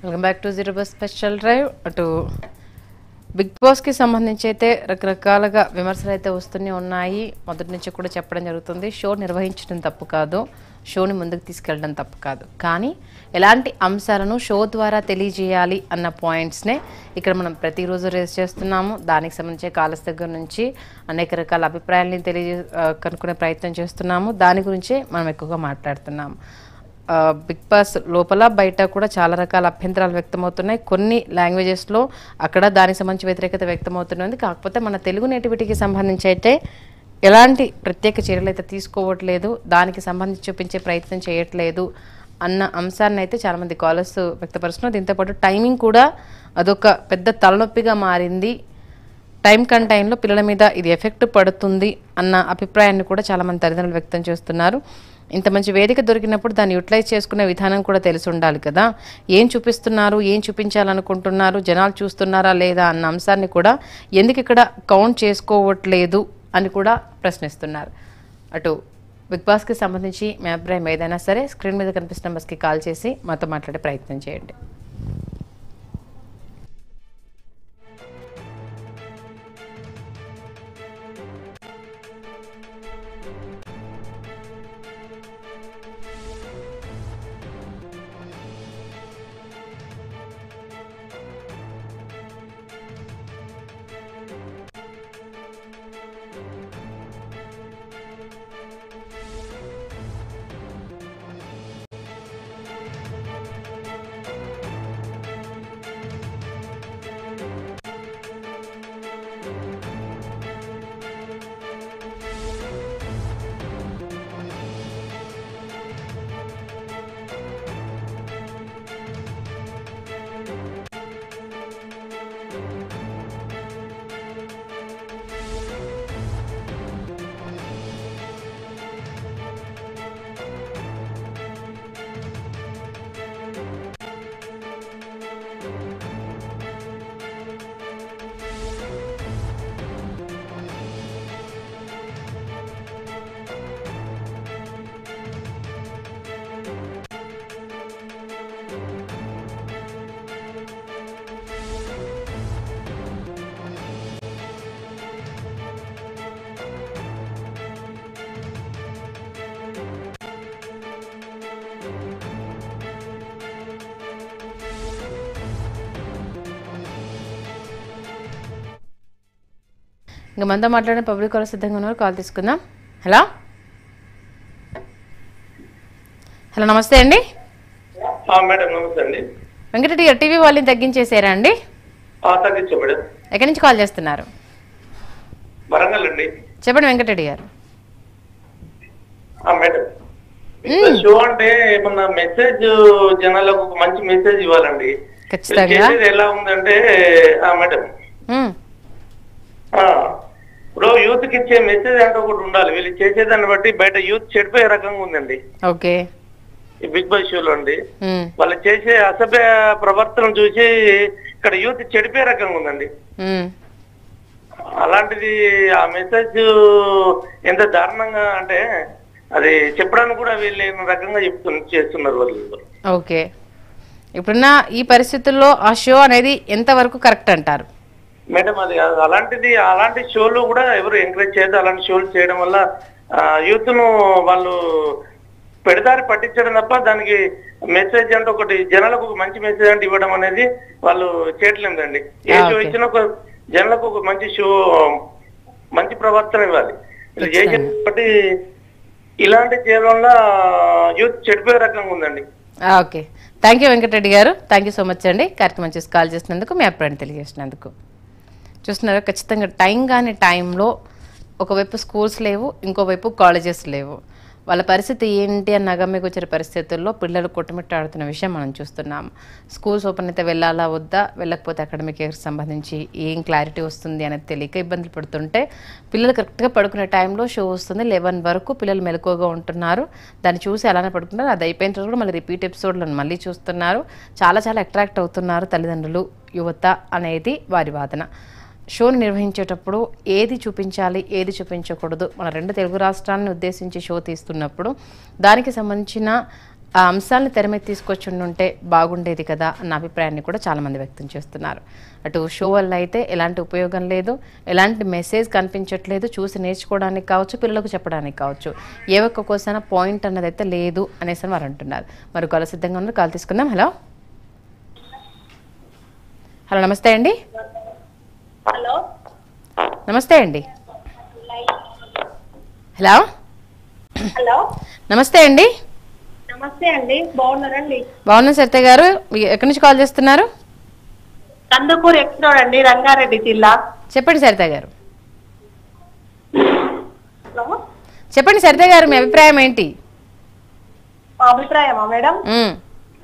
Welcome back to zero bus special drive అటు big బాస్కి సంబంధించి అయితే రకరకాలుగా విమర్శలు అయితే వస్తూనే ఉన్నాయి మొదటి నుంచి కూడా చెప్పడం జరుగుతుంది షో నిర్వహించడం తప్పు కాదు షోని ముందుకు తీసుకెళ్ళడం తప్పు కాదు కానీ ఎలాంటి అంశాలను షో ద్వారా తెలియజేయాలి అన్న పాయింట్స్నే ఇక్కడ మనం ప్రతిరోజు రేస్ చేస్తున్నాము దానికి సంబంధించి కాలస్ దగ్గర నుంచి అనేక రకాల అభిప్రాయాలని తెలియజే ఆ, కనుక్కునే ప్రయత్నం చేస్తున్నాము దాని గురించే మనం ఎక్కువగా మాట్లాడుతున్నాము ఆ, బిగ్ బాస్ లోపల బయట కూడా చాలా రకాల అభ్యంతరాలు వ్యక్తమవుతున్నాయి కొన్ని లాంగ్వేజెస్లో అక్కడ దానికి సంబంధించి వ్యతిరేకత వ్యక్తమవుతున్నది కాకపోతే మన తెలుగు నేటివిటీకి సంబంధించి అయితే ఎలాంటి ప్రత్యేక చర్యలు అయితే తీసుకోవట్లేదు దానికి సంబంధించి చూపించే ప్రయత్నం చేయట్లేదు అన్న అంశాన్ని అయితే చాలామంది కాలర్స్ వ్యక్తపరుస్తున్నారు దీంతోపాటు టైమింగ్ కూడా అదొక పెద్ద తలనొప్పిగా మారింది టైం కన్ టైంలో పిల్లల మీద ఇది ఎఫెక్ట్ పడుతుంది అన్న అభిప్రాయాన్ని కూడా చాలామంది తల్లిదండ్రులు వ్యక్తం చేస్తున్నారు ఇంత మంచి వేదిక దొరికినప్పుడు దాన్ని యూటిలైజ్ చేసుకునే విధానం కూడా తెలిసి ఉండాలి కదా ఏం చూపిస్తున్నారు ఏం చూపించాలనుకుంటున్నారు జనాలు చూస్తున్నారా లేదా అన్న అంశాన్ని కూడా ఎందుకు ఇక్కడ కౌంట్ చేసుకోవట్లేదు అని కూడా ప్రశ్నిస్తున్నారు అటు బిగ్ బాస్కి సంబంధించి మీ అభిప్రాయం ఏదైనా సరే స్క్రీన్ మీద కనిపిస్తున్న నెంబర్స్కి కాల్ చేసి మాతో మాట్లాడే ప్రయత్నం చేయండి ఇంకా మనతో మాట్లాడిన పబ్లిక్ కూడా సిద్ధంగా ఉన్నారు కాల్ తీసుకుందాం హలో హలో నమస్తే అండి ఆ, మేడం నమస్తే అండి వెంకటరెడ్డి గారు టీవీ వాళ్ళని తగ్గించేసారా అండి ఆ, తగ్గించా మేడం ఎక్కడి నుంచి కాల్ చేస్తున్నారు వరంగల్ అండి చెప్పండి వెంకటరెడ్డి గారు ఆ, మేడం షో అంటే ఏమన్నా మెసేజ్ జనాలకు ఒక మంచి మెసేజ్ ఇవ్వాలండి ఖచ్చితంగా చేసేది ఎలా ఉందంటే ఆ మేడం ఉమ్, ఆ, ఇప్పుడు యూత్ కి ఇచ్చే మెసేజ్ అంటే ఒకటి ఉండాలి వీళ్ళు చేసేదాన్ని బట్టి బయట యూత్ చెడిపోయే రకంగా ఉందండి ఓకే ఈ బిగ్ బాస్ షోలో అండి ఉమ్, వాళ్ళు చేసే అసభ్య ప్రవర్తన చూసి ఇక్కడ యూత్ చెడిపోయే రకంగా ఉందండి ఉమ్, అలాంటిది ఆ మెసేజ్ ఎంత దారుణంగా అంటే అది చెప్పడానికి కూడా వీళ్ళు ఏం రకంగా చెప్తు చేస్తున్నారు వాళ్ళు ఓకే ఇప్పుడున్న ఈ పరిస్థితుల్లో ఆ షో అనేది ఎంతవరకు కరెక్ట్ అంటారు మేడం అది అలాంటిది అలాంటి షోలు కూడా ఎవరు ఎంకరేజ్ చేయదు అలాంటి షోలు చేయడం వల్ల యూత్ ను వాళ్ళు పెడదారి పట్టించడం తప్ప దానికి మెసేజ్ అంటే ఒకటి జనాలకు ఒక మంచి మెసేజ్ అంటే ఇవ్వడం అనేది వాళ్ళు చేయట్లేదండి ఏ ఆ, షో ఓకే. ఇచ్చినా ఒక జనాలకు ఒక మంచి షో మంచి ప్రవర్తన ఇవ్వాలి వీళ్ళు చేసే బట్టి ఇలాంటి చేయడం వల్ల యూత్ చెడిపోయే రకంగా ఉందండి ఆ, ఓకే థ్యాంక్ యూ వెంకటరెడ్డి గారు థ్యాంక్ యూ సో మచ్ అండి కార్యక్రమం చేసి కాల్ చేసినందుకు మీ అభిప్రాయం తెలియజేసినందుకు చూస్తున్నారా ఖచ్చితంగా టైం కానీ టైంలో ఒకవైపు స్కూల్స్ లేవు ఇంకోవైపు కాలేజెస్ లేవు వాళ్ళ పరిస్థితి ఏంటి అని నగమ్యకు వచ్చిన పరిస్థితుల్లో పిల్లలు కొట్టుమిట్టాడుతున్న విషయం మనం చూస్తున్నాం స్కూల్స్ ఓపెన్ అయితే వెళ్ళాలా వద్దా వెళ్ళకపోతే అకాడమిక్ ఇయర్కి సంబంధించి ఏం క్లారిటీ వస్తుంది అనేది తెలియక ఇబ్బందులు పడుతుంటే పిల్లలు కరెక్ట్గా పడుకునే టైంలో షో వస్తుంది లెవెన్ వరకు పిల్లలు మెలకువగా ఉంటున్నారు దాన్ని చూసి అలానే పడుకుంటారు అది అయిపోయిన తర్వాత కూడా మళ్ళీ రిపీట్ ఎపిసోడ్లను మళ్ళీ చూస్తున్నారు చాలా చాలా అట్రాక్ట్ అవుతున్నారు తల్లిదండ్రులు యువత అనేది వారి వాదన షోని నిర్వహించేటప్పుడు ఏది చూపించాలి ఏది చూపించకూడదు మన రెండు తెలుగు రాష్ట్రాలను ఉద్దేశించి షో తీస్తున్నప్పుడు దానికి సంబంధించిన ఆ అంశాలను తెర మీద తీసుకొచ్చి ఉంటే బాగుండేది కదా అన్న అభిప్రాయాన్ని కూడా చాలామంది వ్యక్తం చేస్తున్నారు అటు షో వల్ల అయితే ఎలాంటి ఉపయోగం లేదు ఎలాంటి మెసేజ్ కనిపించట్లేదు చూసి నేర్చుకోవడానికి కావచ్చు పిల్లలకు చెప్పడానికి కావచ్చు ఏ ఒక్క కోసైనా పాయింట్ అన్నది అయితే లేదు అనేసి వారు అంటున్నారు మరి కాల్ సిద్ధంగా ఉన్నారు కాల్ తీసుకుందాం హలో హలో నమస్తే అండి హలో నమస్తే అండి హలో హలో నమస్తే అండి నమస్తే అండి బాగున్నారండి బాగున్నాను సత్య గారు మీ- ఎక్కడి నుంచి కాల్ చేస్తున్నారు కందుకూరు ఎక్స్ రోడ్ అండి రంగారెడ్డి జిల్లా చెప్పండి సరిత గారు హలో చెప్పండి సరిత గారు మీ అభిప్రాయం ఏంటి మా అభిప్రాయమా మేడం మ్మ్.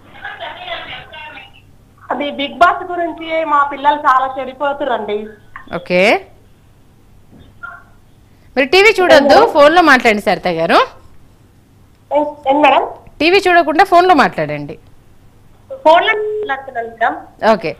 అది బిగ్ బాస్ గురించి మా పిల్లలు చాలా చెడిపోతురండి ఓకే మీరు టీవీ చూడొద్దు ఫోన్లో మాట్లాడండి సరిత గారు ఏం- ఏం మేడం టీవీ చూడకుండా ఫోన్లో మాట్లాడండి ఫోన్ లో మాట్లాడుతున్నాను మేడం ఓకే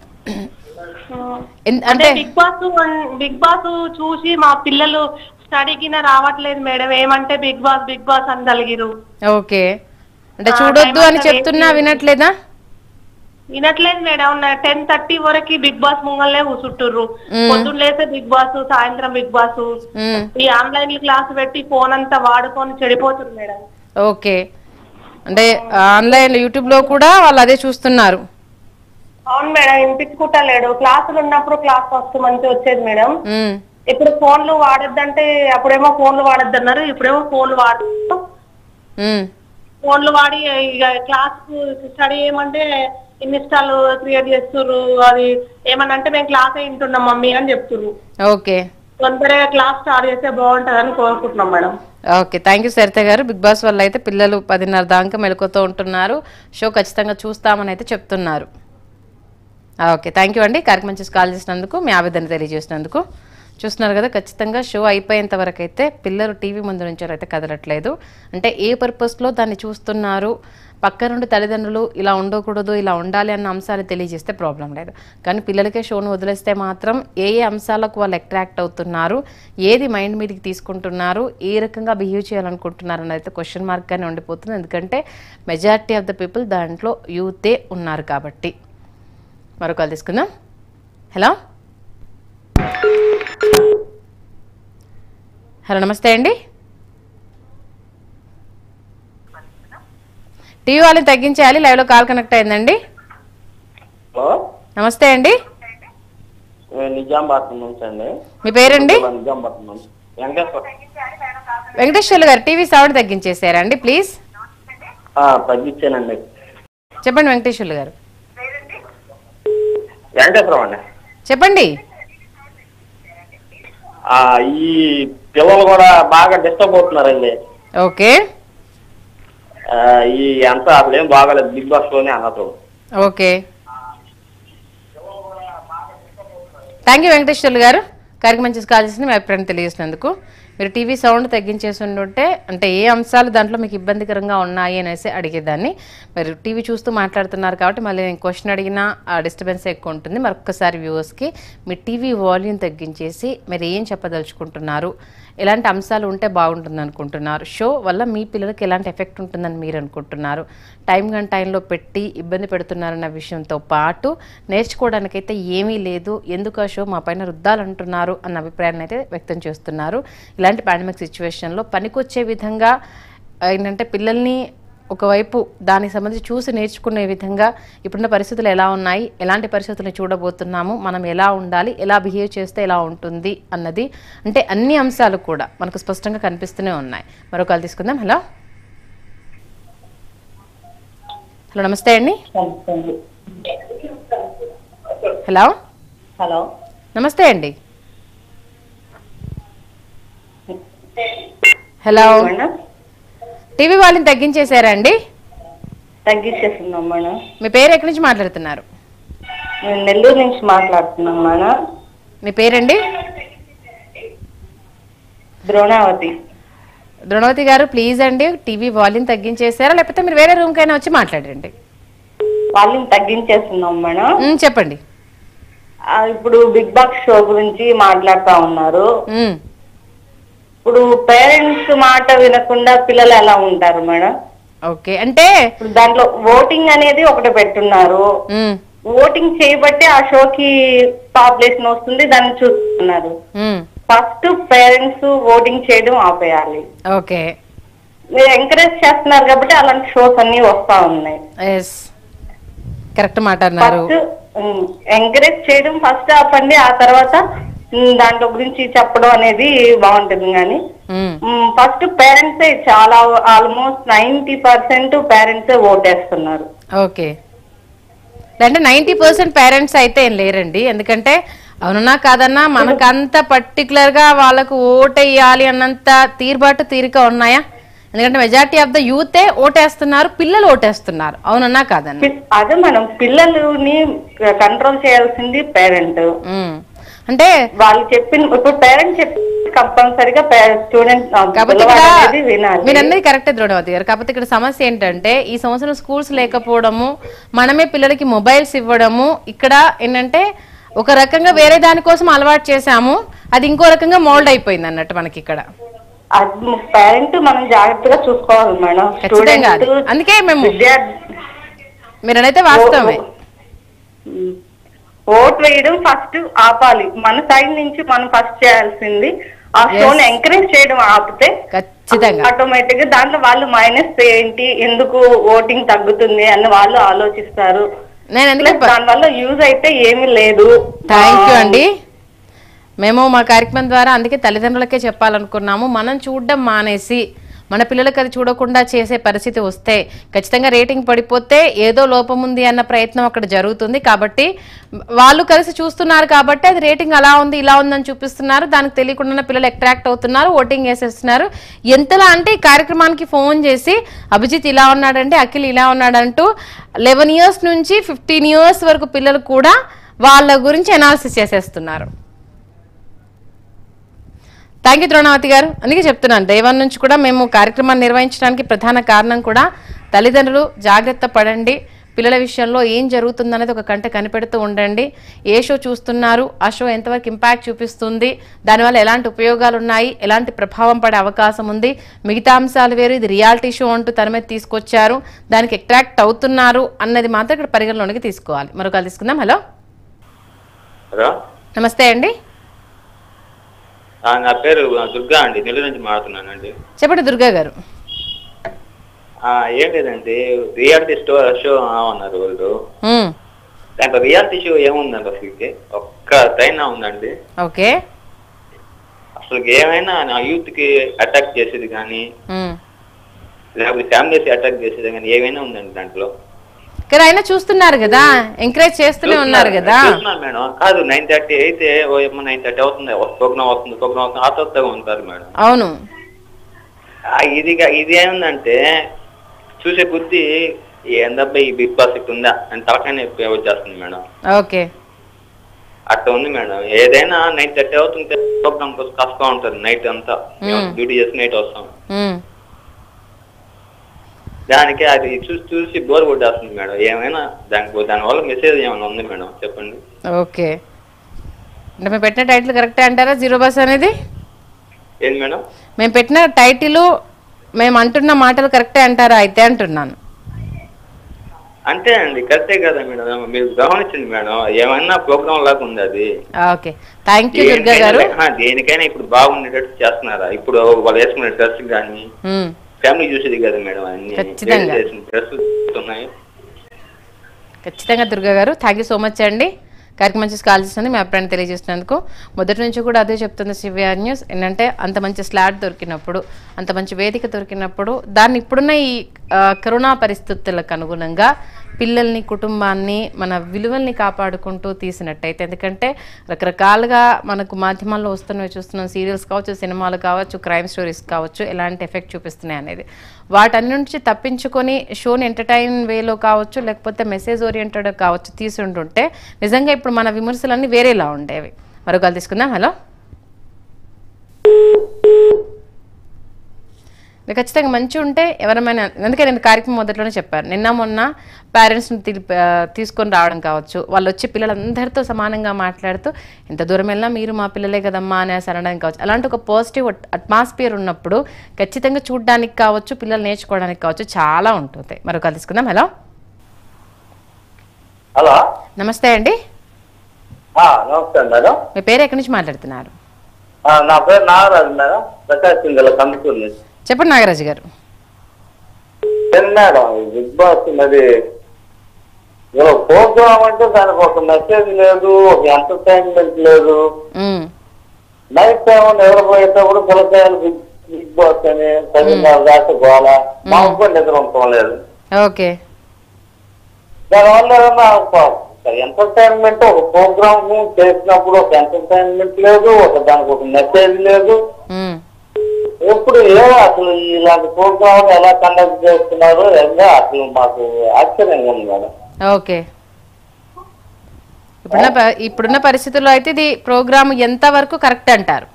ఎన్- అంటే అంటే బిగ్ బాస్ బిగ్ బాస్ చూసి మా పిల్లలు స్టడీకి రావట్లేదు మేడం ఏమంటే బిగ్ బాస్ బిగ్ బాస్ అని తలిగిరు ఓకే అంటే ఆ, చూడొద్దు అని టైం చెప్తున్నా అంతా వినట్లేదా వినట్లేదు మేడం టెన్ థర్టీ వరకు బిగ్ బాస్ ముంగల్నే కూర్చుంటుర్రు మ్మ్. పొద్దున్న లేస్తే బిగ్ బాస్ సాయంత్రం బిగ్ బాస్ మ్మ్. ఈ ఆన్లైన్ క్లాస్ పెట్టి ఫోన్ అంతా వాడుకొని చెడిపోతుంది మేడం ఓకే అంటే ఆన్లైన్ యూట్యూబ్లో కూడా వాళ్ళు అదే చూస్తున్నారు అవును మేడం వినిపించుకుంటా లేడు క్లాసులు ఉన్నప్పుడు క్లాస్ ఫస్ట్ మంచి వచ్చేది మేడం మ్మ్. ఇప్పుడు ఫోన్లు వాడొద్దంటే అప్పుడేమో ఫోన్లు వాడొద్దన్నారు ఇప్పుడేమో ఫోన్లు వాడుతున్నారు మ్మ్. ఫోన్లు వాడి ఇక క్లాస్ స్టడీ ఏమంటే ఇన్స్టాల్ క్రియేట్ చేస్తుర్రు అది ఏమన్నా అంటే మేము క్లాస్ వింటున్నాం మమ్మీ అని చెప్తుర్రు ఓకే తొందరగా క్లాస్ స్టార్ట్ చేస్తే బాగుంటుందని కోరుకుంటున్నాం madam okay thank you Saritha గారు బిగ్ బాస్ వల్ల అయితే పిల్లలు పదిన్నర దాకా మెలకుతూ ఉంటున్నారు షో ఖచ్చితంగా చూస్తామని అయితే చెప్తున్నారు ఆ, ఓకే థ్యాంక్ యూ అండి కార్యక్రమం చేసి కాల్ చేసినందుకు మీ ఆవేదన తెలియజేసినందుకు చూస్తున్నారు కదా ఖచ్చితంగా షో అయిపోయేంత వరకు అయితే పిల్లలు టీవీ ముందు నుంచి అయితే కదలట్లేదు అంటే ఏ పర్పస్లో దాన్ని చూస్తున్నారు పక్క నుండి తల్లిదండ్రులు ఇలా ఉండకూడదు ఇలా ఉండాలి అన్న అంశాలు తెలియజేస్తే ప్రాబ్లం లేదు కానీ పిల్లలకే షోను వదిలేస్తే మాత్రం ఏ ఏ అంశాలకు వాళ్ళు అట్రాక్ట్ అవుతున్నారు ఏది మైండ్ మీదకి తీసుకుంటున్నారు ఏ రకంగా బిహేవ్ చేయాలనుకుంటున్నారు అనేది అయితే క్వశ్చన్ మార్క్గానే ఉండిపోతుంది ఎందుకంటే మెజారిటీ ఆఫ్ ద పీపుల్ దాంట్లో యూతే ఉన్నారు కాబట్టి మరో కాల్ తీసుకుందాం హలో హలో నమస్తే అండి టీవీ వాళ్ళని తగ్గించేయాలి లైవ్లో కాల్ కనెక్ట్ అయిందండి హలో నమస్తే అండి నేను నిజామాబాద్ నుంచి అండి మీ పేరండి నిజామాబాద్ నుంచి వెంకటేశ్వర వెంకటేశ్వర్లు గారు టీవీ సౌండ్ తగ్గించేసారా అండి ప్లీజ్ ఆ, తగ్గించానండి చెప్పండి వెంకటేశ్వర్లు గారు వెంకటేశ్వరం అండి చెప్పండి ఆ, ఈ పిల్లలు కూడా బాగా డిస్టర్బ్ అవుతున్నారండి ఓకే ఆ, ఈ అంతా అసలు ఏం బాగాలేదు బిగ్ బాస్ లోనే అన్నట్టు ఓకే థ్యాంక్ యూ వెంకటేశ్వర్లు గారు కార్యక్రమం చేసి కాల్ చేసిన మీ అభిప్రాయం తెలియజేసినందుకు మీరు టీవీ సౌండ్ తగ్గించేసి ఉంటే అంటే ఏ అంశాలు దాంట్లో మీకు ఇబ్బందికరంగా ఉన్నాయి అనేసి అడిగేదాన్ని మీరు టీవీ చూస్తూ మాట్లాడుతున్నారు కాబట్టి మళ్ళీ నేను క్వశ్చన్ అడిగినా ఆ డిస్టర్బెన్స్ ఎక్కువ ఉంటుంది మరొకసారి వ్యూవర్స్కి మీ టీవీ వాల్యూమ్ తగ్గించేసి మీరు ఏం చెప్పదలుచుకుంటున్నారు ఎలాంటి అంశాలు ఉంటే బాగుంటుంది అనుకుంటున్నారు షో వల్ల మీ పిల్లలకి ఎలాంటి ఎఫెక్ట్ ఉంటుందని మీరు అనుకుంటున్నారు టైం గన్ టైంలో పెట్టి ఇబ్బంది పెడుతున్నారన్న విషయంతో పాటు నేర్చుకోవడానికైతే ఏమీ లేదు ఎందుకు ఆ షో మా పైన రుద్దాలంటున్నారు అన్న అభిప్రాయాన్ని అయితే వ్యక్తం చేస్తున్నారు ఇలాంటి పాండమిక్ సిచ్యువేషన్లో పనికొచ్చే విధంగా ఏంటంటే పిల్లల్ని ఒకవైపు దానికి సంబంధించి చూసి నేర్చుకునే విధంగా ఇప్పుడున్న పరిస్థితులు ఎలా ఉన్నాయి ఎలాంటి పరిస్థితులను చూడబోతున్నాము మనం ఎలా ఉండాలి ఎలా బిహేవ్ చేస్తే ఎలా ఉంటుంది అన్నది అంటే అన్ని అంశాలు కూడా మనకు స్పష్టంగా కనిపిస్తూనే ఉన్నాయి మరో కాల్ తీసుకుందాం హలో హలో నమస్తే అండి హలో హలో నమస్తే అండి హలో మేడం టీవీ వాళ్ళని తగ్గించేశారా అండి తగ్గించేస్తున్నాం మేడం మీ పేరు ఎక్కడి నుంచి మాట్లాడుతున్నారు నేను నెల్లూరు నుంచి మాట్లాడుతున్నాం మేడం మీ పేరండి ద్రోణావతి ద్రోణవతి గారు ప్లీజ్ అండి టీవీ వాల్యూమ్ తగ్గించేశారా లేకపోతే మీరు వేరే రూమ్ కైనా వచ్చి మాట్లాడండి వాళ్ళని తగ్గించేస్తున్నాం మేడం ఉమ్, చెప్పండి ఆ, ఇప్పుడు బిగ్ బాస్ షో గురించి మాట్లాడుతా ఉన్నారు ఉమ్, ఇప్పుడు పేరెంట్స్ మాట వినకుండా పిల్లలు ఎలా ఉంటారు మేడం ఓకే అంటే ఇప్పుడు దాంట్లో ఓటింగ్ అనేది ఒకటి పెట్టున్నారు ఉమ్, ఓటింగ్ చేయబట్టి ఆ షోకి పాపులేషన్ వస్తుంది దాన్ని చూస్తున్నారు ఉమ్, ఫస్ట్ పేరెంట్స్ ఓటింగ్ చేయడం ఆపేయాలి ఓకే మీరు ఎంకరేజ్ చేస్తున్నారు కాబట్టి అలాంటి షోస్ అన్ని వస్తా ఉన్నాయి ఎస్ కరెక్ట్ మాట అన్నారు ఫస్ట్ ఎంకరేజ్ చేయడం ఫస్ట్ ఆపండి ఆ తర్వాత ఉమ్, దాంట్లో గురించి చెప్పడం అనేది బాగుంటుంది కానీ ఉమ్, ఫస్ట్ పేరెంట్సే చాలా ఆల్మోస్ట్ నైన్టీ పర్సెంట్ పేరెంట్సే ఓటేస్తున్నారు ఓకే అంటే నైంటీ పర్సెంట్ పేరెంట్స్ అయితే ఏం లేరండి ఎందుకంటే అవునన్నా కాదన్నా మనకంత పర్టికులర్ గా వాళ్ళకు ఓటేయాలి అన్నంత తీరుబాటు తీరిక ఉన్నాయా ఎందుకంటే మెజారిటీ ఆఫ్ ద యూతే ఓటేస్తున్నారు పిల్లలు ఓటేస్తున్నారు అవునన్నా కాదన్నా పి- అదే మనం పిల్లలని కంట్రోల్ చేయాల్సింది పేరెంట్ ఉమ్. అంటే వాళ్ళు చెప్పిన ఇప్పుడు పేరెంట్ చెప్పి కంపల్సరిగా స్టూడెంట్ కాకపోతే ఇక్కడ అనేది వినాలి మీరు అన్నది కరెక్టే ద్రోణవతి గారు కాకపోతే ఇక్కడ సమస్య ఏంటంటే ఈ సంవత్సరం స్కూల్స్ లేకపోవడము మనమే పిల్లలకి మొబైల్స్ ఇవ్వడము ఇక్కడ ఏంటంటే ఒక రకంగా వేరే దానికోసం అలవాటు చేశాము అది ఇంకో రకంగా మోల్డ్ అయిపోయింది అన్నట్టు మనకి ఇక్కడ పేరెంట్ మనం జాగ్రత్తగా చూసుకోవాలి మేడం ఖచ్చితంగా అది. స్టూడెంట్ అందుకే మేము విద్యార్థి మీరు అనేది వాస్తవమే ఉమ్. ఓట్ వేయడం ఫస్ట్ ఆపాలి మన సైడ్ నుంచి మనం ఫస్ట్ చేయాల్సింది ఆ షోని ఎంకరేజ్ చేయడం ఆపితే ఖచ్చితంగా ఆటోమేటిక్ గా దాంట్లో వాళ్ళు మైనస్ ఏంటి ఎందుకు ఓటింగ్ తగ్గుతుంది అని వాళ్ళు ఆలోచిస్తారు నేను ఎందుకు ప్లస్ దానివల్ల యూజ్ అయితే ఏమీ లేదు థ్యాంక్ యూ అండి మేము మా కార్యక్రమం ద్వారా అందుకే తల్లిదండ్రులకే చెప్పాలనుకున్నాము మనం చూడడం మానేసి మన పిల్లలకి అది చూడకుండా చేసే పరిస్థితి వస్తే ఖచ్చితంగా రేటింగ్ పడిపోతే ఏదో లోపం ఉంది అన్న ప్రయత్నం అక్కడ జరుగుతుంది కాబట్టి వాళ్ళు కలిసి చూస్తున్నారు కాబట్టి అది రేటింగ్ అలా ఉంది ఇలా ఉందని చూపిస్తున్నారు దానికి తెలియకుండా పిల్లలు అట్రాక్ట్ అవుతున్నారు ఓటింగ్ వేసేస్తున్నారు ఎంతలా అంటే ఈ కార్యక్రమానికి ఫోన్ చేసి అభిజిత్ ఇలా ఉన్నాడంటే అఖిల్ ఇలా ఉన్నాడంటూ లెవెన్ ఇయర్స్ నుంచి ఫిఫ్టీన్ ఇయర్స్ వరకు పిల్లలు కూడా వాళ్ళ గురించి అనాలిసిస్ చేసేస్తున్నారు థ్యాంక్ యూ ద్రోణావతి గారు అందుకే చెప్తున్నాను దైవం నుంచి కూడా మేము కార్యక్రమాన్ని నిర్వహించడానికి ప్రధాన కారణం కూడా తల్లిదండ్రులు జాగ్రత్త పడండి పిల్లల విషయంలో ఏం జరుగుతుందనేది ఒక కంట కనిపెడుతూ ఉండండి ఏ షో చూస్తున్నారు ఆ షో ఎంతవరకు ఇంపాక్ట్ చూపిస్తుంది దానివల్ల ఎలాంటి ఉపయోగాలు ఉన్నాయి ఎలాంటి ప్రభావం పడే అవకాశం ఉంది మిగతా అంశాలు వేరు ఇది రియాలిటీ షో అంటూ తన మీద తీసుకొచ్చారు దానికి అట్రాక్ట్ అవుతున్నారు అన్నది మాత్రం ఇక్కడ పరిగణలోనికి తీసుకోవాలి మరొక తీసుకుందాం హలో హలో నమస్తే అండి ఆ, నా పేరు దుర్గా అండి నెల్లూరు నుంచి మాట్లాడుతున్నానండి చెప్పండి దుర్గా గారు ఆ, ఏం లేదండి రియాలిటీ స్టో షో అన్నారు వాళ్ళు ఉమ్, దాంట్లో రియాలిటీ షో ఏముందండి అసలుకి ఒక్క ట్రైన్ ఉందండి ఓకే అసలు ఏమైనా నా యూత్ కి అటాక్ చేసేది కానీ ఉమ్. లేకపోతే ఫ్యామిలీస్ అటాక్ చేసేది కానీ ఏమైనా ఉందండి దాంట్లో కానీ అయినా చూస్తున్నారు కదా ఎంకరేజ్ చేస్తూనే ఉన్నారు కదా చూస్తున్నాను మేడం కాదు నైన్ థర్టీ అయితే ఓ నైన్ థర్టీ అవుతుంది ప్రోగ్రామ్ వస్తుంది ప్రోగ్రామ్ వస్తుంది ఆతృతగా ఉంటారు మేడం అవును ఆ, ఇది ఇది ఏముందంటే చూసే బుద్ధి ఏందబ్బా ఈ బిగ్ బాస్ ఇట్లా ఉందా అని తలకాయ వచ్చేస్తుంది మేడం ఓకే అట్లా ఉంది మేడం ఏదైనా నైన్ థర్టీ అవుతుంటే ప్రోగ్రామ్ కోసం కష్టం ఉంటుంది నైట్ అంతా డ్యూటీ చేసి నైట్ వస్తాం ఉమ్. దానికి అది చూసి చూసి బోర్ కొట్టేస్తుంది మేడం ఏమైనా దానికి దానివల్ల మెసేజ్ ఏమైనా ఉంది మేడం చెప్పండి ఓకే అంటే మేము పెట్టిన టైటిల్ కరెక్టే అంటారా జీరో బస్ అనేది ఏంది మేడం మేము పెట్టిన టైటిల్ మేము అంటున్న మాటలు కరెక్టే అంటారా అయితే అంటున్నాను అంతే అండి కరెక్టే కదా మేడం మీరు గమనించండి మేడం ఏమైనా ప్రోగ్రామ్ లాగా ఉంది అది ఓకే థ్యాంక్ యూ దుర్గా దేనికైనా గారు ఆ, దేనికైనా ఇప్పుడు బాగుండేటట్టు చేస్తున్నారా ఇప్పుడు వాళ్ళు వేసుకునే డ్రెస్ కానీ ఉమ్. ఫ్యామిలీ చూసేది కదా మేడం అన్ని ఖచ్చితంగా. డ్రెస్ ఉన్నాయి ఖచ్చితంగా దుర్గా గారు థ్యాంక్ యూ సో మచ్ అండి కార్యక్రమం చేసి కాల్ చేస్తుంది మీ అభిప్రాయం తెలియజేసినందుకు మొదటి నుంచి కూడా అదే చెప్తుంది సివిఆర్ న్యూస్ ఏంటంటే అంత మంచి స్లాట్ దొరికినప్పుడు అంత మంచి వేదిక దొరికినప్పుడు దాన్ని ఇప్పుడున్న ఈ ఆ, కరోనా పరిస్థితులకు అనుగుణంగా పిల్లల్ని కుటుంబాన్ని మన విలువల్ని కాపాడుకుంటూ తీసినట్టయితే ఎందుకంటే రకరకాలుగా మనకు మాధ్యమాల్లో వస్తున్నవి చూస్తున్నాం సీరియల్స్ కావచ్చు సినిమాలు కావచ్చు క్రైమ్ స్టోరీస్ కావచ్చు ఎలాంటి ఎఫెక్ట్ చూపిస్తున్నాయి అనేది వాటన్ని నుంచి తప్పించుకొని షోని ఎంటర్టైన్ వేలో కావచ్చు లేకపోతే మెసేజ్ ఓరియంటెడ్ కావచ్చు తీసి ఉంటుంటే నిజంగా ఇప్పుడు మన విమర్శలన్నీ వేరేలా ఉండేవి మరొకరు తీసుకుందాం హలో మీరు ఖచ్చితంగా మంచి ఉంటే ఎవరమైనా అందుకే నేను కార్యక్రమం మొదట్లోనే చెప్పాను నిన్న మొన్న పేరెంట్స్ని తీసుకొని రావడం కావచ్చు వాళ్ళు వచ్చి పిల్లలందరితో సమానంగా మాట్లాడుతూ ఇంత దూరం వెళ్ళినా మీరు మా పిల్లలే కదమ్మా అనేసి అనడం కావచ్చు అలాంటి ఒక పాజిటివ్ అట్మాస్ఫియర్ ఉన్నప్పుడు ఖచ్చితంగా చూడడానికి కావచ్చు పిల్లలు నేర్చుకోవడానికి కావచ్చు చాలా ఉంటుంది మరొక తీసుకుందాం హలో హలో నమస్తే అండి ఆ, నమస్తే మేడం మీ పేరు ఎక్కడి నుంచి మాట్లాడుతున్నారు ఆ, నా పేరు నాగరాజు మేడం ప్రకాశం జిల్లా కందుకూరు నుంచి చెప్పండి నాగరాజు గారు ఏం మేడం ఈ బిగ్ బాస్ మరి ఇలా ప్రోగ్రామ్ అంటే దానికి ఒక మెసేజ్ లేదు ఒక ఎంటర్టైన్మెంట్ లేదు ఉమ్, నైట్ టైం నిద్రపోయేటప్పుడు పిల్లకాయలు బిగ్ బిగ్ బాస్ అని పదిన్నర దాకా గోళ మాకు కూడా నిద్ర ఉండటం లేదు ఓకే దానివల్ల ఏమన్నా ఎంటర్టైన్మెంట్ ఒక ప్రోగ్రామ్ చేసినప్పుడు ఒక ఎంటర్టైన్మెంట్ లేదు ఒక దానికి ఒక మెసేజ్ లేదు ఉమ్, ఎప్పుడు ఏ అసలు ఇలాంటి ప్రోగ్రామ్ ఎలా కండక్ట్ చేస్తున్నారు ఎలా అసలు మాకు ఆశ్చర్యంగా ఉంది మేడం ఓకే ఇప్పుడున్న ప- ఇప్పుడున్న పరిస్థితుల్లో అయితే ఇది ప్రోగ్రామ్ ఎంత వరకు కరెక్ట్ అంటారు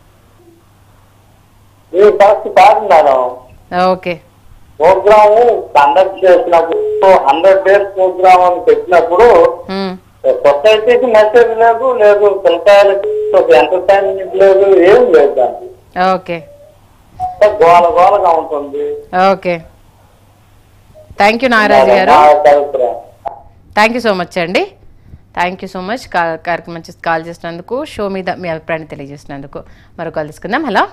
ఇది కరెక్ట్ కాదు మేడం ఓకే ప్రోగ్రామ్ కండక్ట్ చేసినప్పుడు హండ్రెడ్ డేస్ ప్రోగ్రామ్ అని పెట్టినప్పుడు ఉమ్, సొసైటీకి మెసేజ్ లేదు లేదు పిల్లకాయలకి ఒక ఎంటర్టైన్మెంట్ లేదు ఏం లేదు దానికి ఓకే గోల గోలగా ఉంటుంది ఓకే థ్యాంక్ యూ నాగరాజు గారు నా యొక్క అభిప్రాయం థ్యాంక్ యూ సో మచ్ అండి థ్యాంక్ యూ సో మచ్ కా- కార్యక్రమం చేసి కాల్ చేసినందుకు షో మీద మీ అభిప్రాయాన్ని తెలియజేసినందుకు మరో కాల్ తీసుకుందాం హలో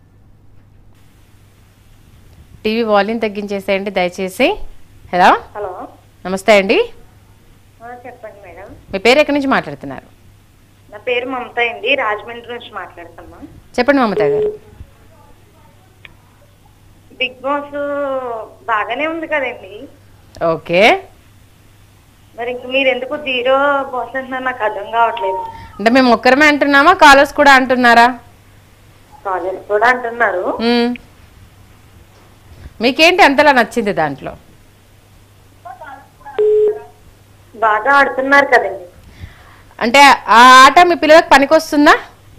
టీవీ వాల్యూమ్ తగ్గించేసేయండి దయచేసి హలో హలో నమస్తే అండి చెప్పండి మేడం మీ పేరు ఎక్కడి నుంచి మాట్లాడుతున్నారు నా పేరు మమత అండి రాజమండ్రి నుంచి మాట్లాడుతున్నా చెప్పండి మమత గారు బిగ్ బాస్ బాగానే ఉంది కదండి ఓకే మరి ఇంక మీరు ఎందుకు జీరో బాస్ అంటున్నారు నాకు అర్థం కావట్లేదు అంటే మేము ఒక్కరమే అంటున్నామా కాలర్స్ కూడా అంటున్నారా కాలేజ్ కూడా అంటున్నారు మ్మ్. మీకేంటి అంతలా నచ్చింది దాంట్లో బాగా ఆడుతున్నారు కదండి అంటే ఆ ఆట మీ పిల్లలకు పనికొస్తుందా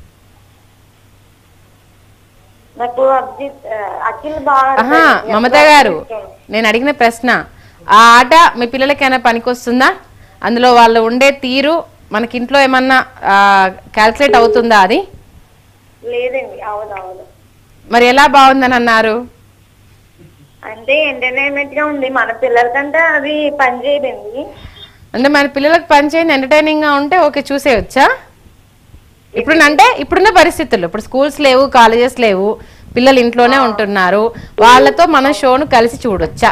నాకు అభిజిత్ ఆ, అఖిల్ బాగా ఆహా ఆడతాడు. మమత గారు నేను అడిగిన ప్రశ్న ఆ ఆట మీ పిల్లలకైనా పనికొస్తుందా అందులో వాళ్ళు ఉండే తీరు మనకి ఇంట్లో ఏమన్నా క్యాల్కులేట్ అవుతుందా అది లేదండి అవును అవును మరి ఎలా బాగుందని అన్నారు అంటే ఎంటర్టైన్మెంట్ గా ఉంది మన పిల్లలకంటే అది పని చేయదండి అంటే మన పిల్లలకు పని చేయని ఎంటర్టైనింగ్ గా ఉంటే ఓకే చూసేయచ్చా ఇప్పుడు అంటే ఇప్పుడున్న పరిస్థితుల్లో ఇప్పుడు స్కూల్స్ లేవు కాలేజెస్ లేవు పిల్లలు ఇంట్లోనే ఉంటున్నారు వాళ్ళతో మనం షోను కలిసి చూడొచ్చా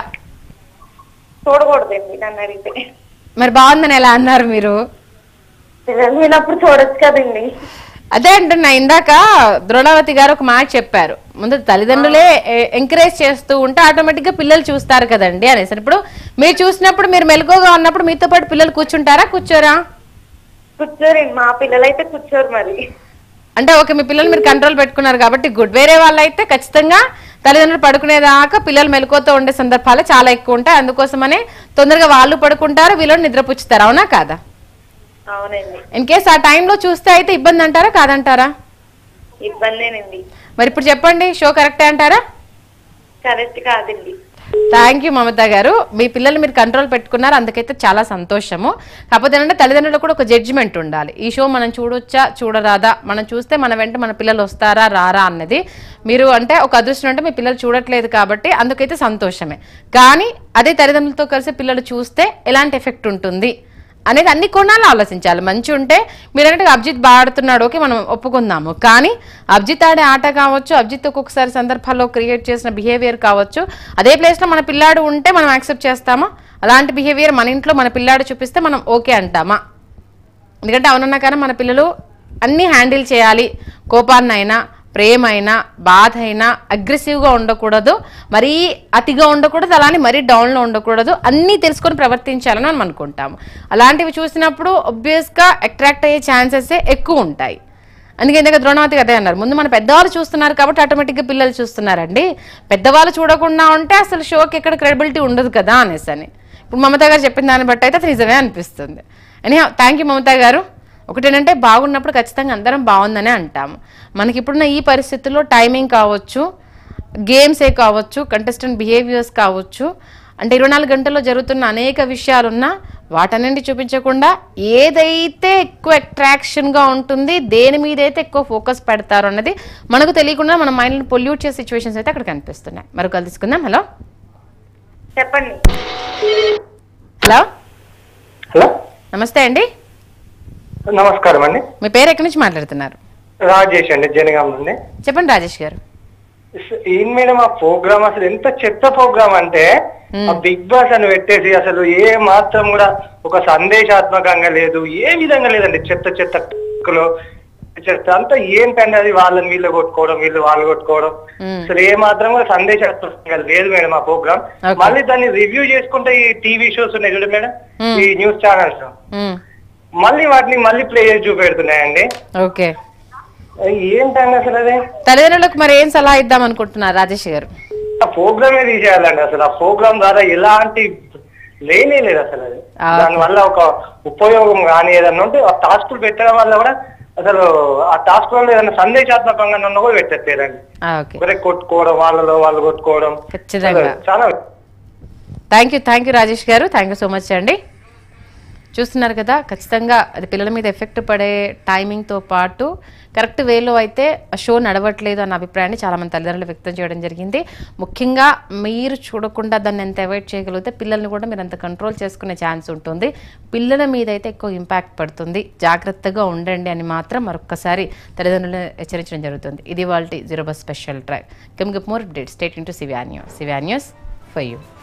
చూడకూడదండి నన్ను అడిగితే మరి బాగుందని ఎలా అన్నారు మీరు పిల్లలు లేనప్పుడు చూడొచ్చు కదండి అదే అంటున్నా ఇందాక ద్రోణావతి గారు ఒక మాట చెప్పారు ముందు తల్లిదండ్రులే ఎంకరేజ్ చేస్తూ ఉంటే ఆటోమేటిక్ గా పిల్లలు చూస్తారు కదండి అనేసి ఇప్పుడు మీరు చూసినప్పుడు మీరు మెలకుగా ఉన్నప్పుడు మీతో పాటు పిల్లలు కూర్చుంటారా కూర్చోరా కూర్చోరండి మా పిల్లలు అయితే కూర్చోరు మరి అంటే ఓకే మీ పిల్లలు మీరు కంట్రోల్ పెట్టుకున్నారు కాబట్టి గుడ్ వేరే వాళ్ళు అయితే ఖచ్చితంగా తల్లిదండ్రులు పడుకునేదాకా పిల్లలు మెలకువతో ఉండే సందర్భాలు చాలా ఎక్కువ ఉంటాయి అందుకోసమనే తొందరగా వాళ్ళు పడుకుంటారు వీళ్ళు నిద్రపుచ్చుతారు అవునా కాదా అవునండి ఇన్ కేస్ ఆ టైంలో చూస్తే అయితే ఇబ్బంది అంటారా కాదంటారా ఇబ్బందేనండి మరి ఇప్పుడు చెప్పండి షో కరెక్టే అంటారా కరెక్ట్ కాదండి థ్యాంక్ యూ మమత గారు మీ పిల్లలు మీరు కంట్రోల్ పెట్టుకున్నారు అందుకైతే చాలా సంతోషము కాకపోతే ఏంటంటే తల్లిదండ్రులకు కూడా ఒక జడ్జిమెంట్ ఉండాలి ఈ షో మనం చూడొచ్చా చూడరాదా మనం చూస్తే మన వెంట మన పిల్లలు వస్తారా రారా అన్నది మీరు అంటే ఒక అదృష్టం అంటే మీ పిల్లలు చూడట్లేదు కాబట్టి అందుకైతే సంతోషమే కానీ అదే తల్లిదండ్రులతో కలిసి పిల్లలు చూస్తే ఎలాంటి ఎఫెక్ట్ ఉంటుంది అనేది అన్ని కోణాలు ఆలోచించాలి మంచి ఉంటే మీరంటే అభిజిత్ బాగా ఆడుతున్నాడు ఓకే మనం ఒప్పుకుందాము కానీ అభిజిత్ ఆడే ఆట కావచ్చు అభిజిత్ ఒక్కొక్కసారి సందర్భాల్లో క్రియేట్ చేసిన బిహేవియర్ కావచ్చు అదే ప్లేస్లో మన పిల్లాడు ఉంటే మనం యాక్సెప్ట్ చేస్తామా అలాంటి బిహేవియర్ మన ఇంట్లో మన పిల్లాడు చూపిస్తే మనం ఓకే అంటామా ఎందుకంటే అవునన్నా కానీ మన పిల్లలు అన్నీ హ్యాండిల్ చేయాలి కోపాన్నైనా ప్రేమ అయినా బాధ అయినా అగ్రెసివ్గా ఉండకూడదు మరీ అతిగా ఉండకూడదు అలానే మరీ డౌన్లో ఉండకూడదు అన్నీ తెలుసుకొని ప్రవర్తించాలని మనం అనుకుంటాము అలాంటివి చూసినప్పుడు ఒబ్వియస్గా అట్రాక్ట్ అయ్యే ఛాన్సెస్ ఎక్కువ ఉంటాయి అందుకే ఇందాక ద్రోణావతి అదే అన్నారు ముందు మన పెద్దవాళ్ళు చూస్తున్నారు కాబట్టి ఆటోమేటిక్గా పిల్లలు చూస్తున్నారండి పెద్దవాళ్ళు చూడకుండా ఉంటే అసలు షోకి ఎక్కడ క్రెడిబిలిటీ ఉండదు కదా అనేసి అని ఇప్పుడు మమత గారు చెప్పిన దాన్ని బట్టి అయితే అది నిజమే అనిపిస్తుంది అని థ్యాంక్ యూ మమత గారు ఒకటేంటంటే బాగున్నప్పుడు ఖచ్చితంగా అందరం బాగుందనే అంటాము మనకి ఇప్పుడున్న ఈ పరిస్థితుల్లో టైమింగ్ కావచ్చు గేమ్సే కావచ్చు కంటెస్టెంట్ బిహేవియర్స్ కావచ్చు అంటే ఇరవై నాలుగు గంటల్లో జరుగుతున్న అనేక విషయాలున్నా వాటన్నింటి చూపించకుండా ఏదైతే ఎక్కువ అట్రాక్షన్గా ఉంటుంది దేని మీద అయితే ఎక్కువ ఫోకస్ పెడతారు అన్నది మనకు తెలియకుండా మన మైండ్ని పొల్యూట్ చేసే సిచ్యువేషన్స్ అయితే అక్కడ కనిపిస్తున్నాయి మరొక తీసుకుందాం హలో చెప్పండి హలో హలో నమస్తే అండి నమస్కారం అండి మీ పేరు ఎక్కడి నుంచి మాట్లాడుతున్నారు రాజేష్ అండి జనగాం నుండి చెప్పండి రాజేష్ గారు ఏం మేడం ఆ ప్రోగ్రామ్ అసలు ఎంత చెత్త ప్రోగ్రామ్ అంటే ఆ బిగ్ బాస్ అని పెట్టేసి అసలు ఏ మాత్రం కూడా ఒక సందేశాత్మకంగా లేదు ఏ విధంగా లేదండి చెత్త చెత్త కులు, చెత్త అంతా ఏంటండి అది వాళ్ళని వీళ్ళు కొట్టుకోవడం వీళ్ళు వాళ్ళు కొట్టుకోవడం అసలు ఏ మాత్రం కూడా సందేశాత్మకంగా లేదు మేడం ఆ ప్రోగ్రామ్ Okay. మళ్ళీ దాన్ని రివ్యూ చేసుకుంటే ఈ టీవీ షోస్ ఉన్నాయి చూడండి మేడం Hmm. ఈ న్యూస్ ఛానల్స్ మ్మ్. మళ్ళీ వాటిని మళ్ళీ ప్లే చేసి చూపెడుతున్నాయండి ఓకే ఏంటండి అసలు అది తల్లిదండ్రులకు మరి ఏం సలహా ఇద్దాం అనుకుంటున్నారు రాజేష్ గారు ఆ ప్రోగ్రామే తీసేయాలండి అసలు ఆ ప్రోగ్రామ్ ద్వారా ఎలాంటి లేనే లేదు అసలు అది ఆ, దాని వల్ల ఒక ఉపయోగం కానీ ఏదన్నా ఉంటే ఆ టాస్కులు పెట్టడం వల్ల కూడా అసలు ఆ టాస్క్ వల్ల ఏదైనా సందేశాత్మకంగా ఉన్న కూడా పెట్టట్లేదండి ఆ, ఓకే ఒకరే కొట్టుకోవడం వాళ్ళలో వాళ్ళు కొట్టుకోవడం ఖచ్చితంగా. చాలా thank you thank you Rajesh గారు థ్యాంక్ యూ సో మచ్ అండి చూస్తున్నారు కదా ఖచ్చితంగా అది పిల్లల మీద ఎఫెక్ట్ పడే టైమింగ్తో పాటు కరెక్ట్ వేలో అయితే ఆ షో నడవట్లేదు అన్న అభిప్రాయాన్ని చాలామంది తల్లిదండ్రులు వ్యక్తం చేయడం జరిగింది ముఖ్యంగా మీరు చూడకుండా దాన్ని ఎంత అవాయిడ్ చేయగలిగితే పిల్లల్ని కూడా మీరు అంత కంట్రోల్ చేసుకునే ఛాన్స్ ఉంటుంది పిల్లల మీద అయితే ఎక్కువ ఇంపాక్ట్ పడుతుంది జాగ్రత్తగా ఉండండి అని మాత్రం మరొక్కసారి తల్లిదండ్రులను హెచ్చరించడం జరుగుతుంది ఇది వాళ్ళ zero bus special drive coming more update state into సివియా న్యూస్ సివియా న్యూస్ ఫర్ యూ